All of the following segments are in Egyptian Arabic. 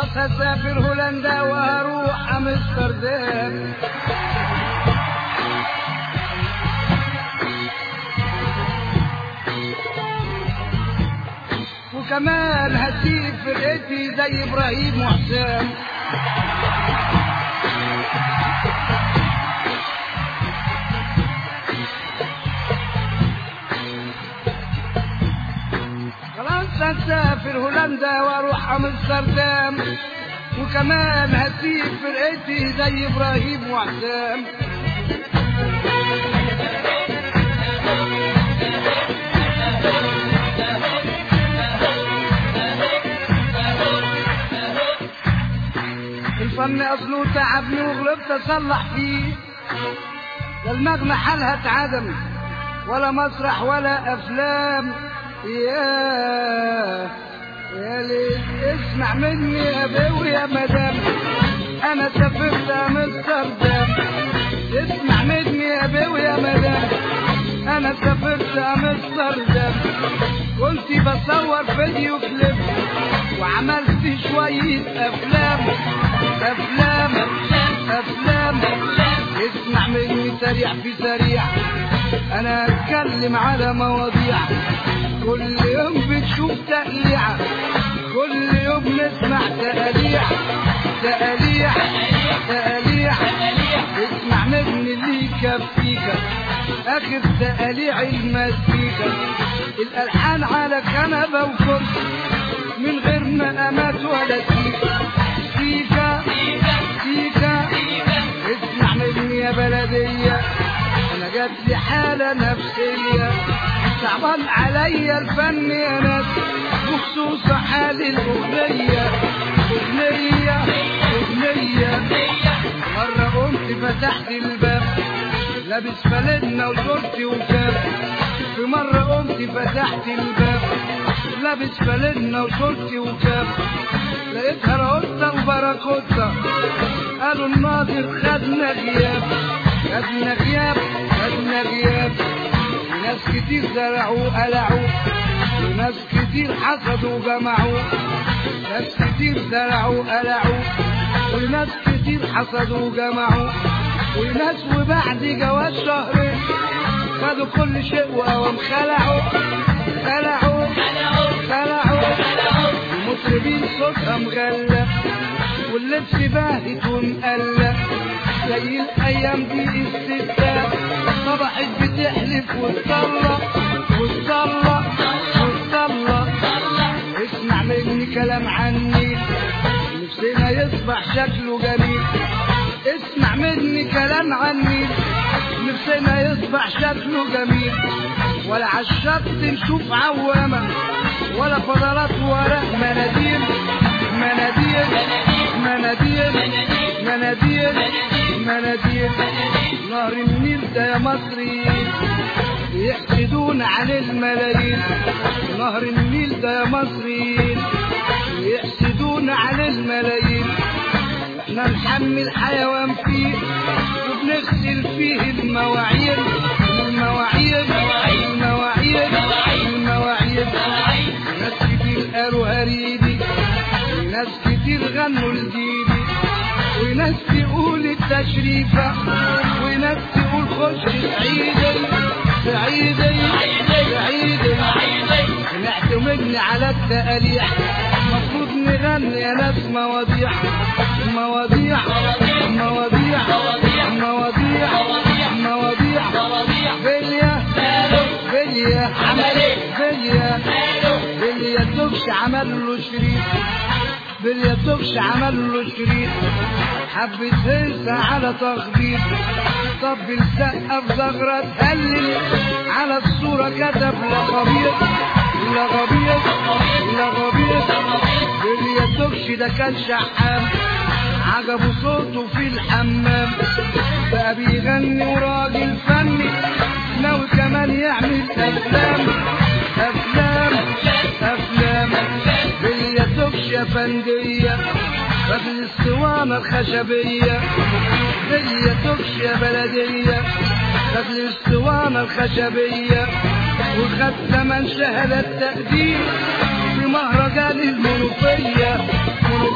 خلاص هسافر هولندا وهروح امستردام وكمان هسيب فرقتي زي ابراهيم وحسام خلاص هسافر هولندا واروح امستردام وكمان هسيب فرقتي زي ابراهيم وحسام الفن اصله تعبني وغلبت اصلح فيه لا المغنى حالها اتعدم ولا مسرح ولا افلام يا يا ليل اسمع مني يا بوي يا مدام انا سافرت امستردام اسمع مني يا بوي يا مدام انا سافرت امستردام كنت بصور فيديو كليب وعملت شوية افلام افلام افلام اسمع مني سريع في سريع انا اتكلم على مواضيع كل يوم بتشوف تقليعة كل يوم نسمع تقاليع تقاليع تقاليع اسمع مني اللي يكفيك اخر تقاليع المزيكا الالحان على كنبه وكرسي من غير مقامات ولا سيكا سيكا سيكا اسمع مني يا بلدية انا جات لي حالة نفسية صعبان عليا الفن يا ناس بخصوص حال الاغنية اغنية اغنية مرة قمت فتحت الباب لابس فانلة وشورتي وكاب في مرة قمت فتحت الباب لابس فانلة وشورتي وكاب لقيتها راقصة وبراكوتة قالوا الناظر خدنا غياب خدنا غياب خدنا غياب وناس كتير زرعوا قلعوا وناس كتير حصدوا وجمعوا ناس كتير زرعوا قلعوا وناس كتير حصدوا وجمعوا وناس وبعد جواز شهرين خدوا كل شيء وقوام خلعوا خلعوا خلعوا المطربين صوتها مغلى واللبس باهت ومقلى زي الايام دي الستات صبحت بتحلف وتصلى وتصلى وتصلى اسمع مني كلام عني نفسنا يصبح شكله جميل اسمع مني كلام عني نفسنا يصبح شكله جميل ولا عالشط نشوف عوامة ولا فضلات ولا مناديل مناديل مناديل مناديل مناديل نهر النيل ده يا مصريين يحسدون عن الملايين نهر النيل ده يا مصريين يحسدون عن الملايين احنا نحمل حيوان فيه وبنغسل فيه المواعير المواعير المواعير المواعير ناس كتير قالوا هريدي وناس كتير غنوا الجيبي وناس تقول التشريفة وناس تقول خش سعيدي سعيدي سعيدي سمعت مني على التقاليع المفروض نغني يا ناس مواضيع مواضيع مواضيع مواضيع مواضيع بليا بليا بليا بليا دوبش عمل له شريط بليا دوبش عمل له شريط حبة هلسة على تخبيط طب السقف زغرة تهلل على الصورة كتب لغبيط لغبيط لغبيط بليا دوبش ده كان شحام عجبه صوته في الحمام بقى بيغني وراجل فني ناوي كمان يعمل افلام افلام افلام باليدوكش يا فندية قبل الاسطوانة الخشبية باليدوكش يا بلدية قبل الاسطوانة الخشبية وخد ثمن شهادة تقدير في مهرجان المنوفية منوفية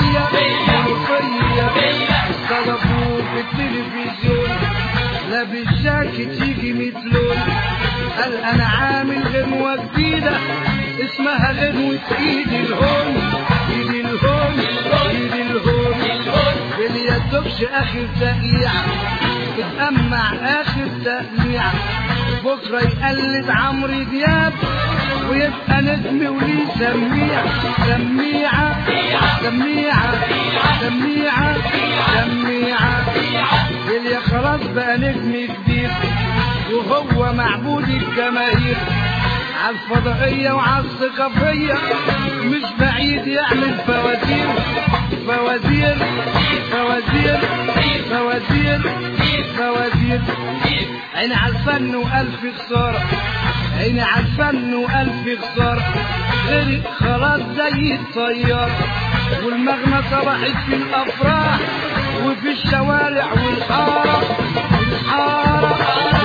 ملوخية ملوخية استضافوه في التلفزيون لابس جاكيت يجي متلون قال انا عامل غنوة جديدة اسمها غنوة ايدي الهون ايدي الهون ايدي الهون باليدوبش اخر تقيع تتأمع اخر تقميع بكرة يقلد عمرو دياب ويبقى نجم وليه سميع سميعة سميعة سميعة سميعة اللي خلاص بقى نجم كبير وهو معبود الجماهير عالفضائية وعالثقافية مش بعيد يعمل فوازير فوازير فوازير فوازير فوازير عيني عالفن وألف خسارة عيني عالفن وألف خسارة غرق خلاص زي الطيار والمغنى صبحت في الأفراح وفي الشوارع والحارة الحارة